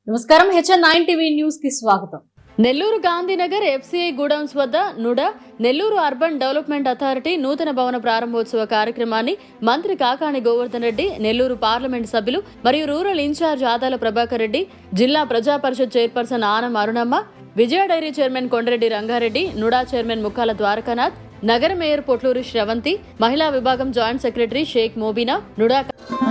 నమస్కారం HN nine TV news కి స్వాగతం నెల్లూరు గాంధీనగర్ ఎఫ్సిఐ గూడౌన్స్ వద్ద NUDA Nellore urban development authority నూతన భవన ప్రారంభోత్సవ కార్యక్రమాన్ని మంత్రి కాకాణి గోవర్ధన్ రెడ్డి నెల్లూరు పార్లమెంట్ సభ్యులు మరియు రూరల్ ఇన్ఛార్జ్ ఆదాల ప్రభాకర్ రెడ్డి జిల్లా ప్రజా పరిషత్ chairperson Anam Arunamma Vijaya dairy chairman Kondareddy Rangareddy NUDA chairman Mukkala Dwarakanath నగర మేయర్ పొట్లూరి శ్రవంతి మహిళా విభాగం joint secretary Shaik Mobeena NUDA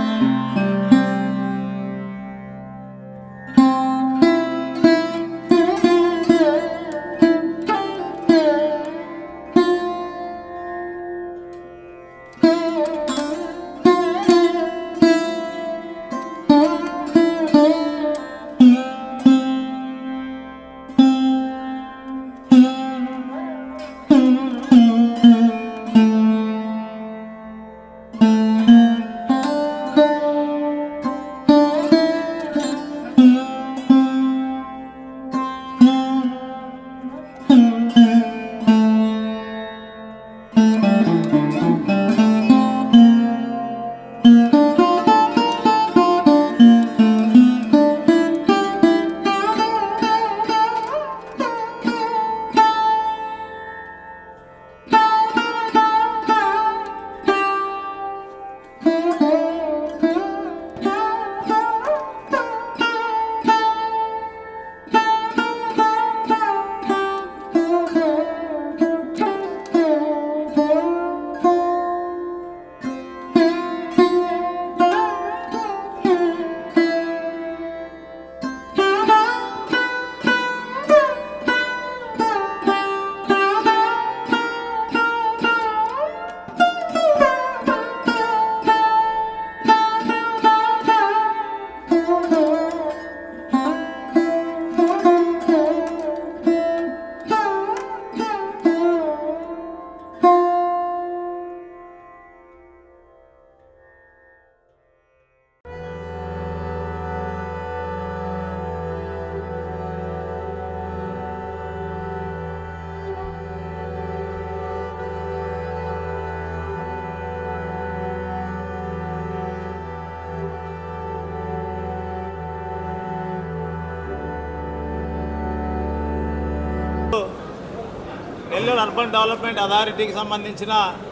Nellore urban development అథారిటీకి సంబంధించిన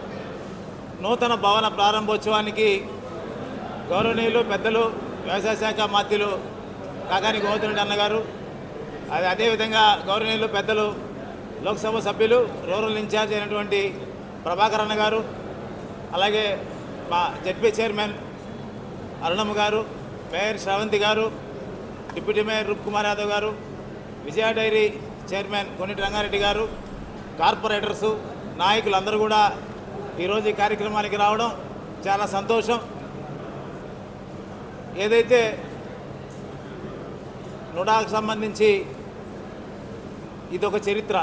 నూతన భవన ప్రారంభోత్సవానికి గౌరవనీయులు పెద్దలు వ్యవసాయ శాఖ మాత్యులు కాకాని గోవర్ధనుడి అన్నగారు అది అదేవిధంగా గౌరవనీయులు పెద్దలు లోక్సభ సభ్యులు రూరల్ ఇన్ఛార్జ్ అయినటువంటి ప్రభాకర్ అన్న గారు అలాగే మా జడ్పీ చైర్మన్ అరుణమ్మ గారు మేయర్ శ్రవంతి గారు డిప్యూటీ మేయర్ రూప్ కుమార్ యాదవ్ గారు విజయ డైరీ చైర్మన్ కొన్నిటి రంగారెడ్డి గారు కార్పొరేటర్సు నాయకులు అందరూ కూడా ఈరోజు ఈ కార్యక్రమానికి రావడం చాలా సంతోషం ఏదైతే నుడాకు సంబంధించి ఇదొక చరిత్ర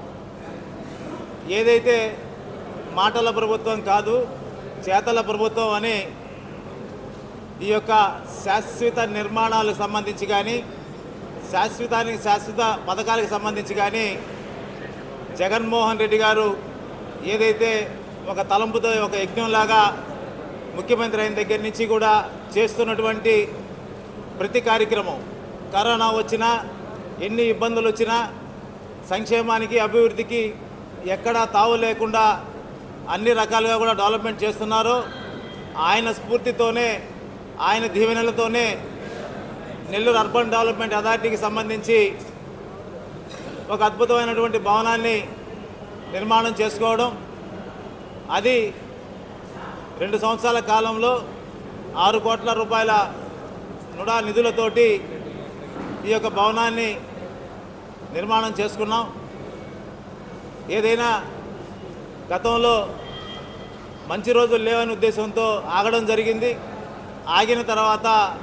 ఏదైతే మాటల ప్రభుత్వం కాదు చేతల ప్రభుత్వం అని ఈ యొక్క శాశ్వత నిర్మాణాలకు సంబంధించి కానీ శాశ్వతానికి శాశ్వత పథకాలకు సంబంధించి కానీ జగన్మోహన్ రెడ్డి గారు ఏదైతే ఒక తలంపుతో ఒక యజ్ఞంలాగా ముఖ్యమంత్రి అయిన దగ్గర నుంచి కూడా చేస్తున్నటువంటి ప్రతి కార్యక్రమం కరోనా వచ్చినా ఎన్ని ఇబ్బందులు వచ్చినా సంక్షేమానికి అభివృద్ధికి ఎక్కడా తావు లేకుండా అన్ని రకాలుగా కూడా డెవలప్మెంట్ చేస్తున్నారు ఆయన స్ఫూర్తితోనే ఆయన దీవెనలతోనే నెల్లూరు అర్బన్ డెవలప్మెంట్ అథారిటీకి సంబంధించి ఒక అద్భుతమైనటువంటి భవనాన్ని నిర్మాణం చేసుకోవడం అది రెండు సంవత్సరాల కాలంలో ఆరు కోట్ల రూపాయల నుడా నిధులతోటి ఈ యొక్క భవనాన్ని నిర్మాణం చేసుకున్నాం ఏదైనా గతంలో మంచి రోజులు లేవని ఉద్దేశంతో ఆగడం జరిగింది ఆగిన తర్వాత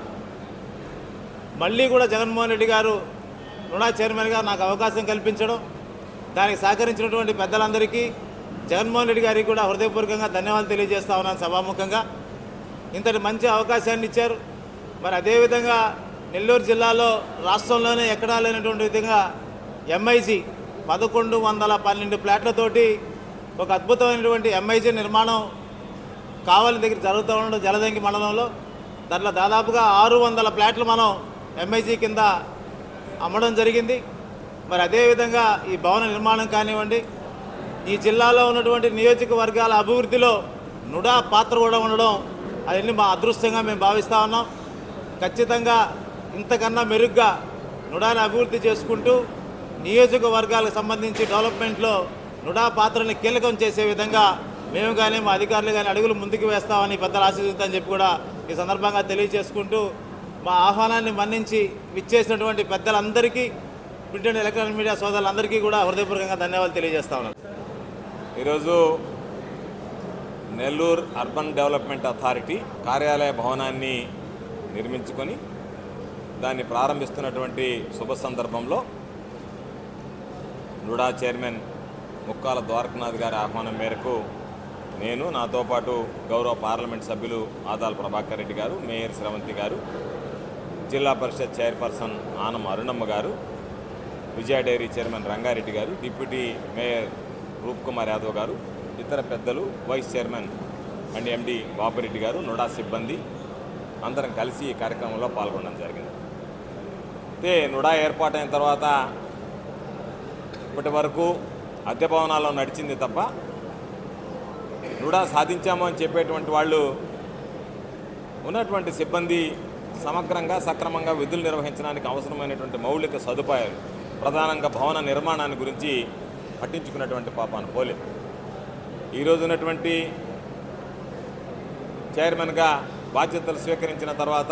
మళ్ళీ కూడా జగన్మోహన్ రెడ్డి గారు రుణా చైర్మన్గా నాకు అవకాశం కల్పించడం దానికి సహకరించినటువంటి పెద్దలందరికీ జగన్మోహన్ రెడ్డి గారికి కూడా హృదయపూర్వకంగా ధన్యవాదాలు తెలియజేస్తా ఉన్నాను సభాముఖంగా ఇంతటి మంచి అవకాశాన్ని ఇచ్చారు మరి అదేవిధంగా నెల్లూరు జిల్లాలో రాష్ట్రంలోనే ఎక్కడా లేనటువంటి విధంగా ఎంఐజీ పదకొండు వందల పన్నెండు ప్లాట్లతోటి ఒక అద్భుతమైనటువంటి ఎంఐజీ నిర్మాణం కావలి దగ్గర జరుగుతూ ఉండడం జలదంకి మండలంలో దాంట్లో దాదాపుగా ఆరు వందల ప్లాట్లు మనం ఎంఐజీ కింద అమ్మడం జరిగింది మరి అదేవిధంగా ఈ భవన నిర్మాణం కానివ్వండి ఈ జిల్లాలో ఉన్నటువంటి నియోజకవర్గాల అభివృద్ధిలో నుడా పాత్ర కూడా ఉండడం అవన్నీ మా అదృష్టంగా మేము భావిస్తూ ఉన్నాం ఖచ్చితంగా ఇంతకన్నా మెరుగ్గా నుడాని అభివృద్ధి చేసుకుంటూ నియోజకవర్గాలకు సంబంధించి డెవలప్మెంట్లో నుడా పాత్రని కీలకం చేసే విధంగా మేము కానీ మా అధికారులు కానీ అడుగులు ముందుకు వేస్తామని పెద్దలు ఆశిస్తుందని చెప్పి కూడా ఈ సందర్భంగా తెలియజేసుకుంటూ మా ఆహ్వానాన్ని మన్నించి విచ్చేసినటువంటి పెద్దలందరికీ ప్రింట్ అండ్ ఎలక్ట్రానిక్ మీడియా సోదరులందరికీ కూడా హృదయపూర్వకంగా ధన్యవాదాలు తెలియజేస్తా ఉన్నాను ఈరోజు నెల్లూరు అర్బన్ డెవలప్మెంట్ అథారిటీ కార్యాలయ భవనాన్ని నిర్మించుకొని దాన్ని ప్రారంభిస్తున్నటువంటి శుభ సందర్భంలో నుడా చైర్మన్ ముక్కాల ద్వారకనాథ్ గారి ఆహ్వానం మేరకు నేను నాతో పాటు గౌరవ పార్లమెంట్ సభ్యులు ఆదాల ప్రభాకర్ రెడ్డి గారు మేయర్ శ్రవంతి గారు జిల్లా పరిషత్ చైర్పర్సన్ ఆనం అరుణమ్మ గారు విజయ డైరీ చైర్మన్ రంగారెడ్డి గారు డిప్యూటీ మేయర్ రూప్ కుమార్ యాదవ్ గారు ఇతర పెద్దలు vice chairman and MD Bapireddy గారు నుడా సిబ్బంది అందరం కలిసి ఈ కార్యక్రమంలో పాల్గొనడం జరిగింది అయితే నుడా ఏర్పాటైన తర్వాత ఇప్పటి వరకు అద్దె భవనాల్లో నడిచింది తప్ప నుడా సాధించాము అని చెప్పేటువంటి వాళ్ళు ఉన్నటువంటి సిబ్బంది సమగ్రంగా సక్రమంగా విధులు నిర్వహించడానికి అవసరమైనటువంటి మౌలిక సదుపాయాలు ప్రధానంగా భవన నిర్మాణాన్ని గురించి పట్టించుకున్నటువంటి పాపాను పోలే ఈరోజు ఉన్నటువంటి చైర్మన్గా బాధ్యతలు స్వీకరించిన తర్వాత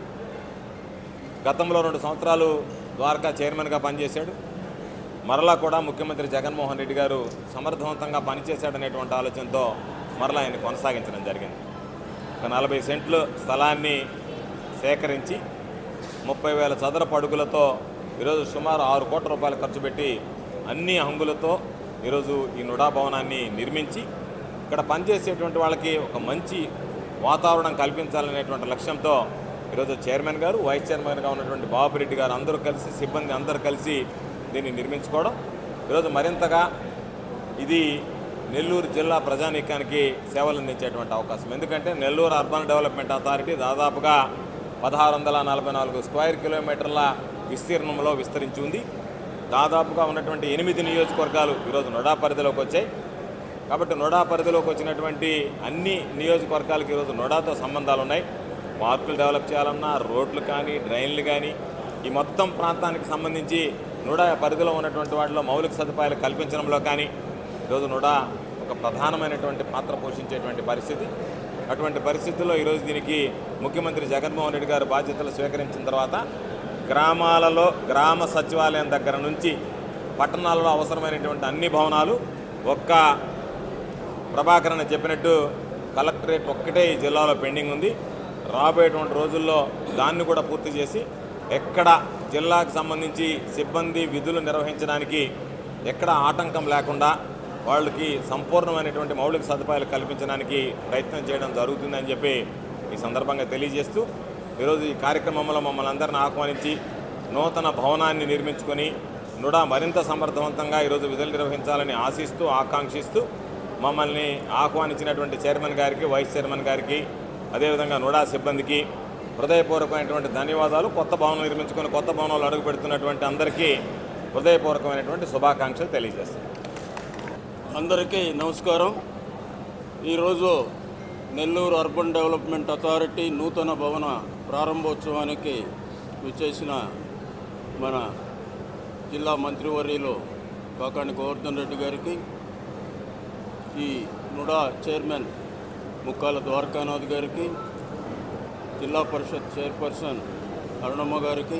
గతంలో రెండు సంవత్సరాలు ద్వారకా చైర్మన్గా పనిచేశాడు మరలా కూడా ముఖ్యమంత్రి జగన్మోహన్ రెడ్డి గారు సమర్థవంతంగా పనిచేశాడనేటువంటి ఆలోచనతో మరలా ఆయన కొనసాగించడం జరిగింది ఒక నలభై సెంట్లు స్థలాన్ని సేకరించి ముప్పై వేల చదరపు అడుగులతో ఈరోజు సుమారు ఆరు కోట్ల రూపాయలు ఖర్చు పెట్టి అన్ని హంగులతో ఈరోజు ఈ నుడా భవనాన్ని నిర్మించి ఇక్కడ పనిచేసేటువంటి వాళ్ళకి ఒక మంచి వాతావరణం కల్పించాలనేటువంటి లక్ష్యంతో ఈరోజు చైర్మన్ గారు వైస్ చైర్మన్గా ఉన్నటువంటి బాబురెడ్డి గారు అందరూ కలిసి సిబ్బంది అందరూ కలిసి దీన్ని నిర్మించుకోవడం ఈరోజు మరింతగా ఇది నెల్లూరు జిల్లా ప్రజానీకానికి సేవలు అందించేటువంటి అవకాశం ఎందుకంటే నెల్లూరు అర్బన్ డెవలప్మెంట్ అథారిటీ దాదాపుగా పదహారు వందల నలభై నాలుగు స్క్వేర్ కిలోమీటర్ల విస్తీర్ణంలో విస్తరించి ఉంది దాదాపుగా ఉన్నటువంటి ఎనిమిది నియోజకవర్గాలు ఈరోజు నొడా పరిధిలోకి వచ్చాయి కాబట్టి నొడా పరిధిలోకి వచ్చినటువంటి అన్ని నియోజకవర్గాలకు ఈరోజు నొడాతో సంబంధాలు ఉన్నాయి పార్కులు డెవలప్ చేయాలన్నా రోడ్లు కానీ డ్రైన్లు కానీ ఈ మొత్తం ప్రాంతానికి సంబంధించి నుడా పరిధిలో ఉన్నటువంటి వాటిలో మౌలిక సదుపాయాలు కల్పించడంలో కానీ ఈరోజు నుడా ఒక ప్రధానమైనటువంటి పాత్ర పోషించేటువంటి పరిస్థితి అటువంటి పరిస్థితుల్లో ఈరోజు దీనికి ముఖ్యమంత్రి జగన్మోహన్ రెడ్డి గారు బాధ్యతలు స్వీకరించిన తర్వాత గ్రామాలలో గ్రామ సచివాలయం దగ్గర నుంచి పట్టణాలలో అవసరమైనటువంటి అన్ని భవనాలు ఒక్క ప్రభాకరణ చెప్పినట్టు కలెక్టరేట్ ఒక్కటే ఈ జిల్లాలో పెండింగ్ ఉంది రాబోయేటువంటి రోజుల్లో దాన్ని కూడా పూర్తి చేసి ఎక్కడ జిల్లాకు సంబంధించి సిబ్బంది విధులు నిర్వహించడానికి ఎక్కడ ఆటంకం లేకుండా వాళ్ళకి సంపూర్ణమైనటువంటి మౌలిక సదుపాయాలు కల్పించడానికి ప్రయత్నం చేయడం జరుగుతుందని చెప్పి ఈ సందర్భంగా తెలియజేస్తూ ఈరోజు ఈ కార్యక్రమంలో మమ్మల్ని అందరిని ఆహ్వానించి నూతన భవనాన్ని నిర్మించుకొని నుడా మరింత సమర్థవంతంగా ఈరోజు విధులు నిర్వహించాలని ఆశిస్తూ ఆకాంక్షిస్తూ మమ్మల్ని ఆహ్వానించినటువంటి చైర్మన్ గారికి వైస్ చైర్మన్ గారికి అదేవిధంగా నుడా సిబ్బందికి హృదయపూర్వకమైనటువంటి ధన్యవాదాలు కొత్త భవనం నిర్మించుకొని కొత్త భవనంలో అడుగు పెడుతున్నటువంటి అందరికీ హృదయపూర్వకమైనటువంటి శుభాకాంక్షలు తెలియజేస్తాను అందరికీ నమస్కారం ఈరోజు నెల్లూరు అర్బన్ డెవలప్మెంట్ అథారిటీ నూతన భవన ప్రారంభోత్సవానికి విచ్చేసిన మన జిల్లా మంత్రివర్యులు కాకాని గోవర్ధన్ రెడ్డి గారికి ఈ నుడా చైర్మన్ ముక్కాల ద్వారకానాథ్ గారికి జిల్లా పరిషత్ చైర్పర్సన్ అరుణమ్మ గారికి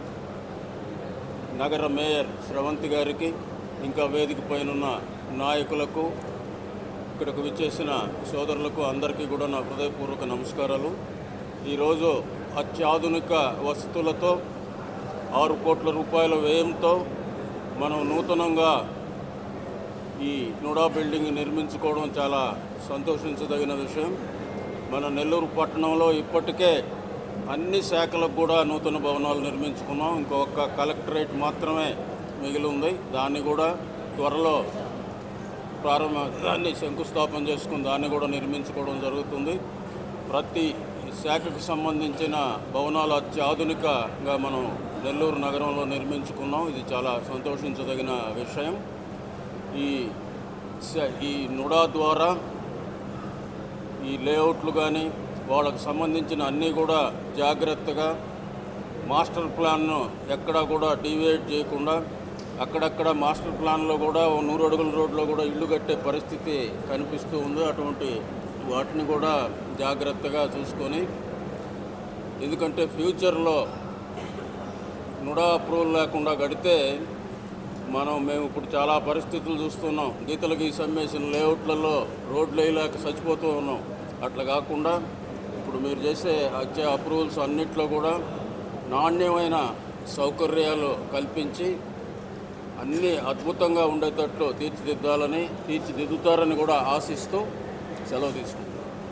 నగర మేయర్ స్రవంతి గారికి ఇంకా వేదిక పైనున్న నాయకులకు ఇక్కడకు విచ్చేసిన సోదరులకు అందరికీ కూడా నా హృదయపూర్వక నమస్కారాలు ఈరోజు అత్యాధునిక వసతులతో ఆరు కోట్ల రూపాయల వ్యయంతో మనం నూతనంగా ఈ నుడా బిల్డింగ్ నిర్మించుకోవడం చాలా సంతోషించదగిన విషయం మన నెల్లూరు పట్టణంలో ఇప్పటికే అన్ని శాఖలకు కూడా నూతన భవనాలు నిర్మించుకున్నాం ఇంకొక కలెక్టరేట్ మాత్రమే మిగిలి ఉంది దాన్ని కూడా త్వరలో ప్రారంభ దాన్ని శంకుస్థాపన చేసుకుని దాన్ని కూడా నిర్మించుకోవడం జరుగుతుంది ప్రతి శాఖకు సంబంధించిన భవనాలు అత్యాధునికంగా మనం నెల్లూరు నగరంలో నిర్మించుకున్నాం ఇది చాలా సంతోషించదగిన విషయం ఈ శ- ఈ నుడా ద్వారా ఈ లేఅవుట్లు కానీ వాళ్ళకు సంబంధించిన అన్నీ కూడా జాగ్రత్తగా మాస్టర్ ప్లాన్ను ఎక్కడా కూడా డీవియేట్ చేయకుండా అక్కడక్కడ మాస్టర్ ప్లాన్లో కూడా ఓ నూరు అడుగుల రోడ్లో కూడా ఇల్లు కట్టే పరిస్థితి కనిపిస్తూ ఉంది అటువంటి వాటిని కూడా జాగ్రత్తగా చూసుకొని ఎందుకంటే ఫ్యూచర్లో నుడా అప్రూవల్ లేకుండా కడితే మనం మేము ఇప్పుడు చాలా పరిస్థితులు చూస్తున్నాం గీతలు గీసి అమ్మేసిన లేఅవుట్లలో రోడ్లు వేయలేక చచ్చిపోతూ ఉన్నాం అట్లా కాకుండా ఇప్పుడు మీరు చేసే వచ్చే అప్రూవల్స్ అన్నిట్లో కూడా నాణ్యమైన సౌకర్యాలు కల్పించి అన్నీ అద్భుతంగా ఉండేటట్లు తీర్చిదిద్దాలని తీర్చిదిద్దుతారని కూడా ఆశిస్తూ సెలవు తీసుకుంటాం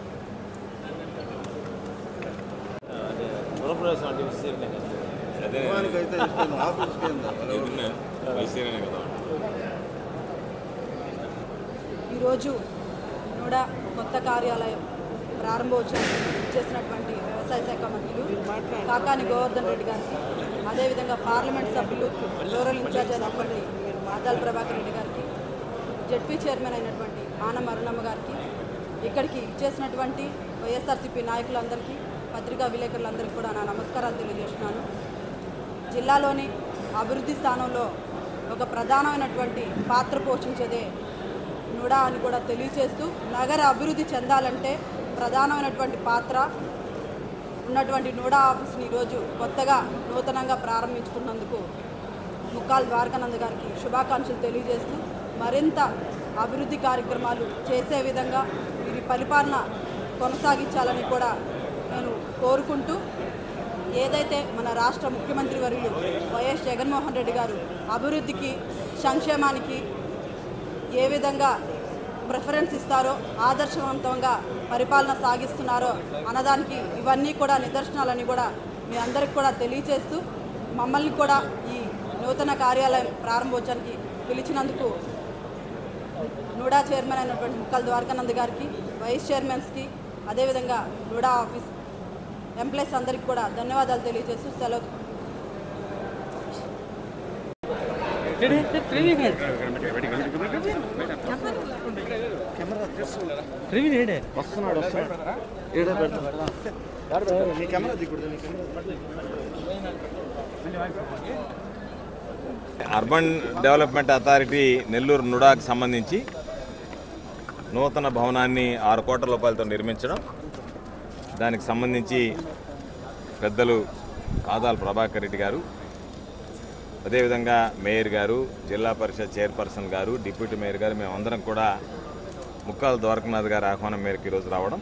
గృహప్రవేశం అంటే విస్తీర్ణం కదా. అదే ఎదురునే వైసీఆర్ఏనే కదా ఈరోజు నూడా కొత్త కార్యాలయం ప్రారంభోత్సవం చేసినటువంటి వ్యవసాయ శాఖ మంత్రులు కాకాని గోవర్ధన్ రెడ్డి గారికి అదేవిధంగా పార్లమెంట్ సభ్యులు రూరల్ ఇన్ఛార్జ్ అయినటువంటి ఆదాల్ ప్రభాకర్ రెడ్డి గారికి జడ్పీ చైర్మన్ అయినటువంటి ఆనం అరుణమ్మ గారికి ఇక్కడికి ఇచ్చేసినటువంటి వైఎస్ఆర్సీపీ నాయకులందరికీ పత్రికా విలేకరులందరికీ కూడా నా నమస్కారాలు తెలియజేస్తున్నాను జిల్లాలోని అభివృద్ధి స్థానంలో ఒక ప్రధానమైనటువంటి పాత్ర పోషించేదే నుడా అని కూడా తెలియచేస్తూ నగర అభివృద్ధి చెందాలంటే ప్రధానమైనటువంటి పాత్ర ఉన్నటువంటి నూడా ఆఫీస్ని ఈరోజు కొత్తగా నూతనంగా ప్రారంభించుకున్నందుకు ముక్కాల్ ద్వారకానంద్ గారికి శుభాకాంక్షలు తెలియజేస్తూ మరింత అభివృద్ధి కార్యక్రమాలు చేసే విధంగా వీరి పరిపాలన కొనసాగించాలని కూడా నేను కోరుకుంటూ ఏదైతే మన రాష్ట్ర ముఖ్యమంత్రి వర్యులు వైఎస్ జగన్మోహన్ రెడ్డి గారు అభివృద్ధికి సంక్షేమానికి ఏ విధంగా ప్రిఫరెన్స్ ఇస్తారో ఆదర్శవంతంగా పరిపాలన సాగిస్తున్నారో అన్నదానికి ఇవన్నీ కూడా నిదర్శనాలని కూడా మీ అందరికి కూడా తెలియచేస్తూ మమ్మల్ని కూడా ఈ నూతన కార్యాలయం ప్రారంభోత్సవానికి పిలిచినందుకు నూడా చైర్మన్ అయినటువంటి ముక్కల్ ద్వారకానంద్ గారికి వైస్ చైర్మన్స్కి అదేవిధంగా నూడా ఆఫీస్ ఎంప్లాయీస్ అందరికీ కూడా ధన్యవాదాలు తెలియజేస్తూ సెలవు అర్బన్ డెవలప్మెంట్ అథారిటీ నెల్లూరు నుడాకు సంబంధించి నూతన భవనాన్ని ఆరు కోట్ల రూపాయలతో నిర్మించడం దానికి సంబంధించి పెద్దలు ఆదాల్ ప్రభాకర్ రెడ్డి గారు అదేవిధంగా మేయర్ గారు జిల్లా పరిషత్ చైర్పర్సన్ గారు డిప్యూటీ మేయర్ గారు మేమందరం కూడా ముక్కాల ద్వారకనాథ్ గారి ఆహ్వానం మేరకు ఈరోజు రావడం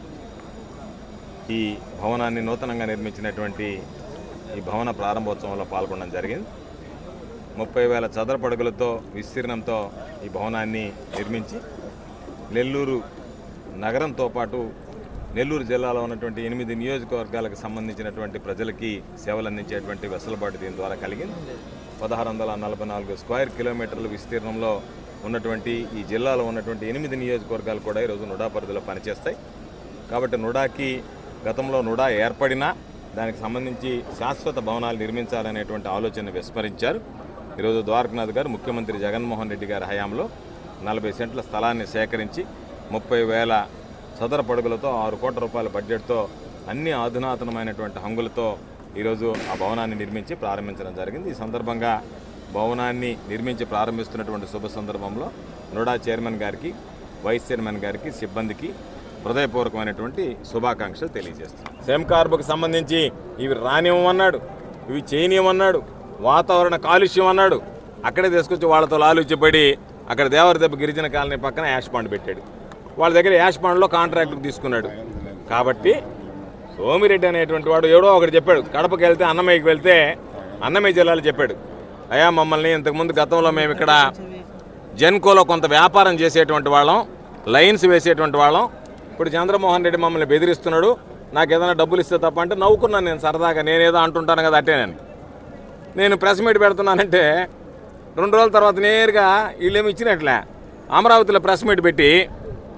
ఈ భవనాన్ని నూతనంగా నిర్మించినటువంటి ఈ భవన ప్రారంభోత్సవంలో పాల్గొనడం జరిగింది ముప్పై వేల చదరపడుగులతో విస్తీర్ణంతో ఈ భవనాన్ని నిర్మించి నెల్లూరు నగరంతో పాటు నెల్లూరు జిల్లాలో ఉన్నటువంటి ఎనిమిది నియోజకవర్గాలకు సంబంధించినటువంటి ప్రజలకి సేవలు అందించేటువంటి వెసులుబాటు దీని ద్వారా కలిగింది పదహారు వందల నలభై నాలుగు స్క్వేర్ కిలోమీటర్ల విస్తీర్ణంలో ఉన్నటువంటి ఈ జిల్లాలో ఉన్నటువంటి ఎనిమిది నియోజకవర్గాలు కూడా ఈరోజు నుడా పరిధిలో పనిచేస్తాయి కాబట్టి నుడాకి గతంలో నుడా ఏర్పడినా దానికి సంబంధించి శాశ్వత భవనాలు నిర్మించాలనేటువంటి ఆలోచన విస్మరించారు ఈరోజు ద్వారకనాథ్ గారు ముఖ్యమంత్రి జగన్మోహన్ రెడ్డి గారి హయాంలో నలభై సెంట్ల స్థలాన్ని సేకరించి ముప్పై వేల చదర పడుగులతో ఆరు కోట్ల రూపాయల బడ్జెట్తో అన్ని అధునాతనమైనటువంటి హంగులతో ఈరోజు ఆ భవనాన్ని నిర్మించి ప్రారంభించడం జరిగింది ఈ సందర్భంగా భవనాన్ని నిర్మించి ప్రారంభిస్తున్నటువంటి శుభ సందర్భంలో నుడా చైర్మన్ గారికి వైస్ చైర్మన్ గారికి సిబ్బందికి హృదయపూర్వకమైనటువంటి శుభాకాంక్షలు తెలియజేస్తున్నాం సెమ్ కార్బుకు సంబంధించి ఇవి రానివ్వమన్నాడు ఇవి చేయనివ్వమన్నాడు వాతావరణ కాలుష్యం అన్నాడు అక్కడే తీసుకొచ్చి వాళ్ళతో లాలుచిపడి అక్కడ దేవరదెబ్బ గిరిజన కాలనీ పక్కన యాష్ పాండ్ పెట్టాడు వాళ్ళ దగ్గర యాష్ పాండ్లో కాంట్రాక్ట్ తీసుకున్నాడు కాబట్టి సోమిరెడ్డి అనేటువంటి వాడు ఎవడో ఒకటి చెప్పాడు కడపకి వెళ్తే అన్నమయ్యకి వెళ్తే అన్నమయ్య జిల్లాలో చెప్పాడు అయ్యా మమ్మల్ని ఇంతకుముందు గతంలో మేము ఇక్కడ జెన్కోలో కొంత వ్యాపారం చేసేటువంటి వాళ్ళం లైన్స్ వేసేటువంటి వాళ్ళం ఇప్పుడు చంద్రమోహన్ రెడ్డి మమ్మల్ని బెదిరిస్తున్నాడు నాకు ఏదైనా డబ్బులు ఇస్తే తప్ప అంటే నవ్వుకున్నాను నేను సరదాగా నేనేదో అంటుంటాను కదా అట్టే నేను నేను ప్రెస్ మీట్ పెడుతున్నానంటే రెండు రోజుల తర్వాత నేరుగా వీళ్ళేమి ఇచ్చినట్లే అమరావతిలో ప్రెస్ మీట్ పెట్టి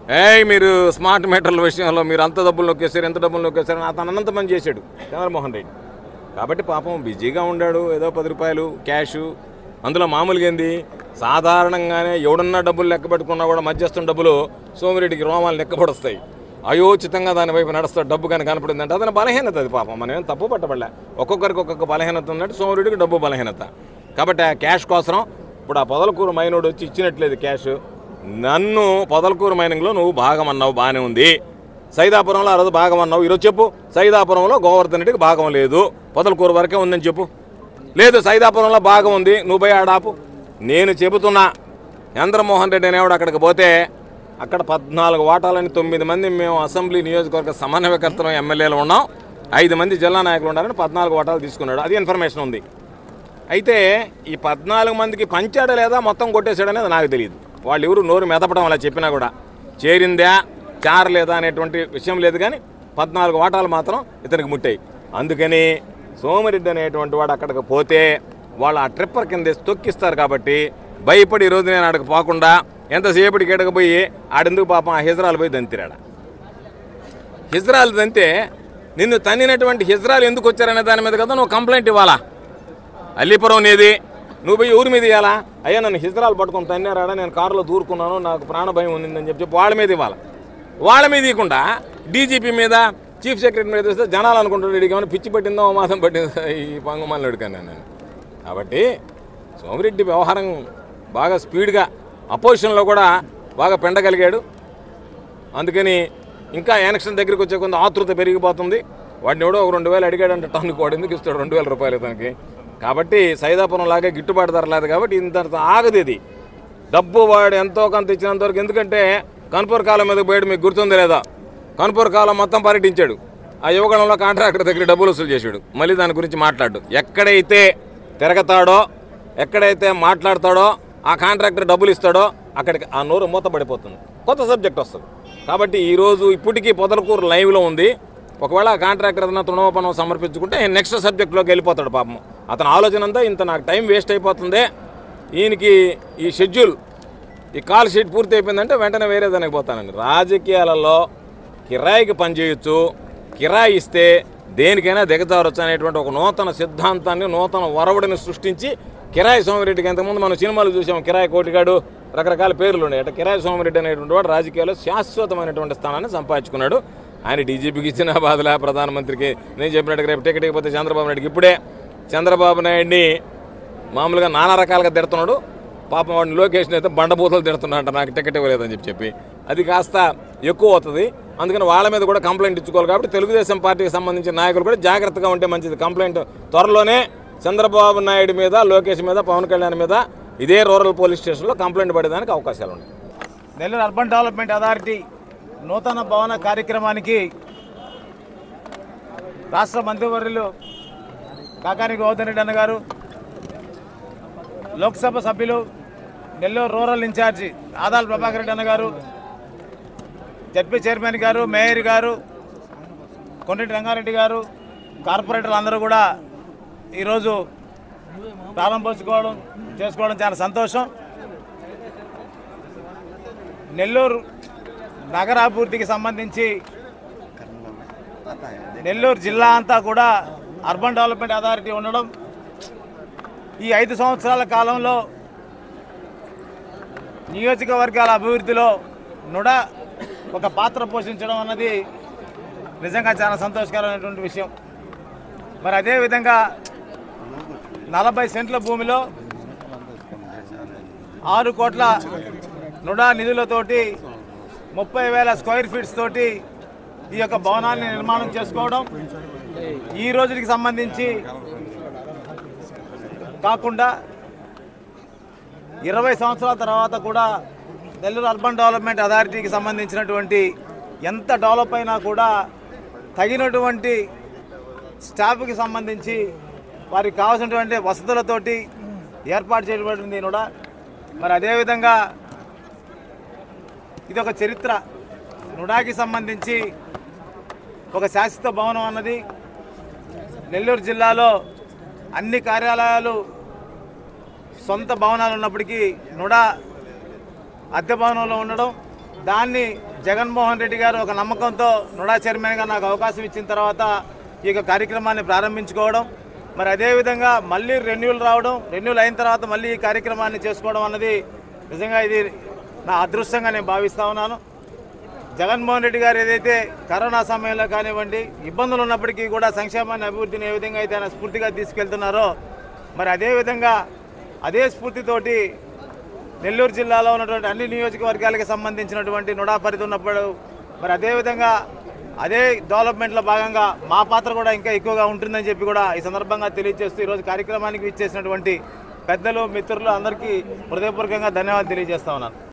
ఏయ్ మీరు స్మార్ట్ మీటర్ల విషయంలో మీరు అంత డబ్బులు నొక్కేశారు ఎంత డబ్బులు నొక్కేశారు అని అతను అనంత పని చేశాడు చంద్రమోహన్ రెడ్డి కాబట్టి పాపం బిజీగా ఉండాడు ఏదో పది రూపాయలు క్యాష్ అందులో మామూలుగా ఏంది సాధారణంగానే ఎవడన్నా డబ్బులు లెక్క పెట్టుకున్నా కూడా మధ్యస్థం డబ్బులు సోమిరెడ్డికి రోమాలు లెక్కపడొస్తాయి అయోచితంగా దాని వైపు నడుస్తాడు డబ్బు కానీ కనపడిందంటే అతని బలహీనత అది పాపం మనం ఏం తప్పు పట్టబడలే ఒక్కొక్కరికి ఒక్కొక్క బలహీనత ఉన్నట్టు సోమిరెడ్డికి డబ్బు బలహీనత కాబట్టి ఆ క్యాష్ కోసం ఇప్పుడు ఆ పొదలకూరు మైనోడు వచ్చి ఇచ్చినట్లేదు క్యాష్ నన్ను పొదలకూరు మైనింగ్లో నువ్వు భాగం అన్నావు బాగానే ఉంది సైదాపురంలో ఆ రోజు భాగం అన్నావు ఈరోజు చెప్పు సైదాపురంలో గోవర్ధన్ రెడ్డికి భాగం లేదు పొదలకూరు వరకే ఉందని చెప్పు లేదు సైదాపురంలో భాగం ఉంది నువ్వు పోయి ఆడాపు నేను చెబుతున్నా చంద్రమోహన్ రెడ్డి అనేవాడు అక్కడికి పోతే అక్కడ పద్నాలుగు వాటాలని తొమ్మిది మంది మేము అసెంబ్లీ నియోజకవర్గ సమన్వయకర్తలు ఎమ్మెల్యేలు ఉన్నాం ఐదు మంది జిల్లా నాయకులు ఉన్నారని పద్నాలుగు వాటాలు తీసుకున్నాడు అది ఇన్ఫర్మేషన్ ఉంది అయితే ఈ పద్నాలుగు మందికి పంచాడా లేదా మొత్తం కొట్టేశాడనేది నాకు తెలియదు వాళ్ళు ఎవరు నోరు మెదపడం అలా చెప్పినా కూడా చేరిందా చారలేదా అనేటువంటి విషయం లేదు కానీ పద్నాలుగు వాటాలు మాత్రం ఇతనికి ముట్టాయి అందుకని సోమిరెడ్డి అనేటువంటి వాడు అక్కడికి పోతే వాళ్ళు ఆ ట్రిప్పర్ కింద వేసి తొక్కిస్తారు కాబట్టి భయపడి ఈరోజు నేను అక్కడికి పోకుండా ఎంతసేపటికి ఎడక పోయి ఆడెందుకు పాపం ఆ హిజరాలు పోయి దంతిరాడ హిజ్రాలు దంతే నిన్ను తన్నినటువంటి హిజ్రాలు ఎందుకు వచ్చారనే దాని మీద కదా నువ్వు కంప్లైంట్ ఇవ్వాలా అల్లిపురం నీది నువ్వు పోయి ఊరి మీద ఇవ్వాలా అయ్యా నన్ను హిజ్రాలు పట్టుకొని తన్నారాడా నేను కారులో దూరుకున్నాను నాకు ప్రాణ భయం ఉందని చెప్పి చెప్పి వాళ్ళ మీద ఇవ్వాలి వాళ్ళ మీద ఇవ్వకుండా డీజీపీ మీద చీఫ్ సెక్రటరీ మీద ఇస్తే జనాలు అనుకుంటాడు వీడికి ఏమైనా పిచ్చి పట్టిందో మాసం పట్టిందో ఈ పంగుమాలను కానీ నేను కాబట్టి సోమిరెడ్డి వ్యవహారం బాగా స్పీడ్గా అపోజిషన్లో కూడా బాగా పెండగలిగాడు అందుకని ఇంకా ఎలక్షన్ దగ్గరికి వచ్చే కొంత ఆతృత పెరిగిపోతుంది వాడిని ఎవడో ఒక రెండు వేలు అడిగాడంటే టన్నుకు వాడు ఎందుకు ఇస్తాడు రెండు వేల రూపాయలు ఇతనికి కాబట్టి సైదాపురం లాగా గిట్టుబాటు ధర లేదు కాబట్టి ఇంత ఆగదు ఇది డబ్బు వాడు ఎంతో కొంత ఇచ్చినంత వరకు ఎందుకంటే కన్పూర్ కాలం మీద పోయాడు మీకు గుర్తుంది లేదా కన్పూర్ కాలం మొత్తం పర్యటించాడు ఆ యువగణంలో కాంట్రాక్టర్ దగ్గర డబ్బులు వసూలు చేశాడు మళ్ళీ దాని గురించి మాట్లాడు ఎక్కడైతే తిరగతాడో ఎక్కడైతే మాట్లాడతాడో ఆ కాంట్రాక్టర్ డబ్బులు ఇస్తాడో అక్కడికి ఆ నోరు మూత పడిపోతుంది కొత్త సబ్జెక్ట్ వస్తుంది కాబట్టి ఈరోజు ఇప్పటికీ పొదలకూరు లైవ్లో ఉంది ఒకవేళ ఆ కాంట్రాక్టర్ ఏదైనా తృణోపనం సమర్పించుకుంటే నెక్స్ట్ సబ్జెక్ట్లోకి వెళ్ళిపోతాడు పాపం అతని ఆలోచన అంతా ఇంత నాకు టైం వేస్ట్ అయిపోతుంది ఈయనకి ఈ షెడ్యూల్ ఈ కాల్ షీట్ పూర్తి అయిపోయిందంటే వెంటనే వేరే దానికి పోతానండి రాజకీయాలలో కిరాయికి పనిచేయొచ్చు కిరాయి ఇస్తే దేనికైనా దిగజారొచ్చు అనేటువంటి ఒక నూతన సిద్ధాంతాన్ని నూతన వరవడిని సృష్టించి కిరాయి సోమిరెడ్డికి ఇంతకుముందు మనం సినిమాలు చూసాం కిరాయి కోటిగాడు రకరకాల పేర్లు ఉన్నాయి అట్లా కిరాయి సోమిరెడ్డి అనేటువంటి వాడు రాజకీయాల్లో శాశ్వతమైనటువంటి స్థానాన్ని సంపాదించుకున్నాడు ఆయన డీజీపీకి ఇచ్చిన బాధలే ప్రధానమంత్రికి నేను చెప్పినట్టుగా రేపు టికెట్ ఇకపోతే చంద్రబాబు నాయుడుకి ఇప్పుడే చంద్రబాబు నాయుడిని మామూలుగా నానా రకాలుగా తిడుతున్నాడు పాపం వాడిని లొకేషన్ అయితే బండబూతలు తిడుతున్నాడంట నాకు టికెట్ ఇవ్వలేదని చెప్పి చెప్పి అది కాస్త ఎక్కువ అవుతుంది అందుకని వాళ్ళ మీద కూడా కంప్లైంట్ ఇచ్చుకోవాలి కాబట్టి తెలుగుదేశం పార్టీకి సంబంధించిన నాయకులు కూడా జాగ్రత్తగా ఉంటే మంచిది కంప్లైంట్ త్వరలోనే చంద్రబాబు నాయుడు మీద లోకేష్ మీద పవన్ కళ్యాణ్ మీద ఇదే రూరల్ పోలీస్ స్టేషన్లో కంప్లైంట్ పడేదానికి అవకాశాలు ఉన్నాయి నెల్లూరు అర్బన్ డెవలప్మెంట్ అథారిటీ నూతన భవన కార్యక్రమానికి రాష్ట్ర మంత్రివర్యులు కాకాని గోవర్ధన్ రెడ్డి అన్న గారు లోక్సభ సభ్యులు నెల్లూరు రూరల్ ఇన్ఛార్జి ఆదాల్ ప్రభాకర్ రెడ్డి అన్న గారు జడ్పీ చైర్మన్ గారు మేయర్ గారు కొండ్రెడ్డి రంగారెడ్డి గారు కార్పొరేటర్లు అందరూ కూడా ఈరోజు ప్రారంభోత్సవం చేసుకోవడం చాలా సంతోషం నెల్లూరు నగరాభివృద్ధికి సంబంధించి నెల్లూరు జిల్లా అంతా కూడా అర్బన్ డెవలప్మెంట్ అథారిటీ ఉండడం ఈ ఐదు సంవత్సరాల కాలంలో నియోజకవర్గాల అభివృద్ధిలో నుడ ఒక పాత్ర పోషించడం అన్నది నిజంగా చాలా సంతోషకరమైనటువంటి విషయం మరి అదేవిధంగా నలభై సెంట్ల భూమిలో ఆరు కోట్ల నుడా నిధులతోటి ముప్పై వేల స్క్వేర్ ఫీట్స్ తోటి ఈ యొక్క భవనాన్ని నిర్మాణం చేసుకోవడం ఈ రోజుకి సంబంధించి కాకుండా ఇరవై సంవత్సరాల తర్వాత కూడా నెల్లూరు అర్బన్ డెవలప్మెంట్ అథారిటీకి సంబంధించినటువంటి ఎంత డెవలప్ అయినా కూడా తగినటువంటి స్టాఫ్కి సంబంధించి వారికి కావాల్సినటువంటి వసతులతోటి ఏర్పాటు చేయబడింది కూడా మరి అదేవిధంగా ఇది ఒక చరిత్ర నుడాకి సంబంధించి ఒక శాశ్వత భవనం అన్నది నెల్లూరు జిల్లాలో అన్ని కార్యాలయాలు సొంత భవనాలు ఉన్నప్పటికీ నుడా అద్దె భవనంలో ఉండడం దాన్ని జగన్మోహన్ రెడ్డి గారు ఒక నమ్మకంతో నుడా చైర్మన్గా నాకు అవకాశం ఇచ్చిన తర్వాత ఈ యొక్క కార్యక్రమాన్ని ప్రారంభించుకోవడం మరి అదేవిధంగా మళ్ళీ రెన్యూల్ రావడం రెన్యూల్ అయిన తర్వాత మళ్ళీ ఈ కార్యక్రమాన్ని చేసుకోవడం అన్నది నిజంగా ఇది నా అదృష్టంగా నేను భావిస్తా ఉన్నాను జగన్మోహన్ రెడ్డి గారు ఏదైతే కరోనా సమయంలో కానివ్వండి ఇబ్బందులు ఉన్నప్పటికీ కూడా సంక్షేమాన్ని అభివృద్ధిని ఏ విధంగా అయితే ఆయన స్ఫూర్తిగా తీసుకెళ్తున్నారో మరి అదేవిధంగా అదే స్ఫూర్తితోటి నెల్లూరు జిల్లాలో ఉన్నటువంటి అన్ని నియోజకవర్గాలకు సంబంధించినటువంటి నుడా పరిధి ఉన్నప్పుడు మరి అదేవిధంగా అదే డెవలప్మెంట్లో భాగంగా మా పాత్ర కూడా ఇంకా ఎక్కువగా ఉంటుందని చెప్పి కూడా ఈ సందర్భంగా తెలియజేస్తూ ఈరోజు కార్యక్రమానికి ఇచ్చేసినటువంటి పెద్దలు మిత్రులు అందరికీ హృదయపూర్వకంగా ధన్యవాదాలు తెలియజేస్తా ఉన్నాను